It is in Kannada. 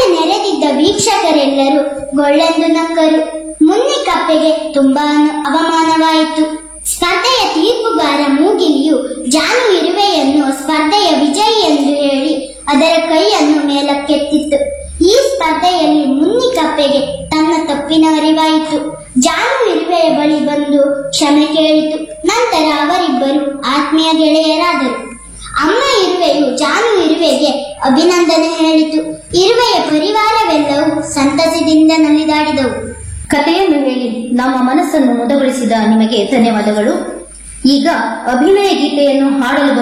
ಅಲ್ಲಿ ನೆರೆದಿದ್ದ ವೀಕ್ಷಕರೆಲ್ಲರೂ ಗೊಳ್ಳೆಂದು ನಕ್ಕರು ಮುನ್ನಿ ಕಪ್ಪೆಗೆ ತುಂಬಾ ಅನು- ಅವಮಾನವಾಯಿತು ಸ್ಪರ್ಧೆಯ ತೀರ್ಪುಗಾರ ಮೂಗಿಲಿಯು ಜಾನು ಇರುವೆಯನ್ನು ಸ್ಪರ್ಧೆಯ ವಿಜಯಿ ಎಂದು ಹೇಳಿ ಅದರ ಕೈಯನ್ನು ಮೇಲಕ್ಕೆತ್ತಿತ್ತು ಈ ಸ್ಪರ್ಧೆಯಲ್ಲಿ ಮುನ್ನಿ ಕಪ್ಪೆಗೆ ತನ್ನ ತಪ್ಪಿನ ಅರಿವಾಯಿತು ಜಾನು ಇರುವೆಯ ಬಳಿ ಬಂದು ಕ್ಷಮೆ ಕೇಳಿತು ನಂತರ ಅವರಿಬ್ಬರು ಆತ್ಮೀಯ ಗೆಳೆಯರಾದರು ಅಮ್ಮ ಇರುವೆಯು ಜಾನು ಇರುವೆಗೆ ಅಭಿನಂದನೆ ಹೇಳಿತು ಇರುವೆಯ ಪರಿವಾರವೆಲ್ಲವೂ ಸಂತಸದಿಂದ ನಲಿದಾಡಿದವು ಕಥೆಯನ್ನು ಹೇಳಿ ನಮ್ಮ ಮನಸ್ಸನ್ನು ಮುದಗೊಳಿಸಿದ ನಿಮಗೆ ಧನ್ಯವಾದಗಳು ಈಗ ಅಭಿನಯ ಗೀತೆಯನ್ನು ಹಾಡಲು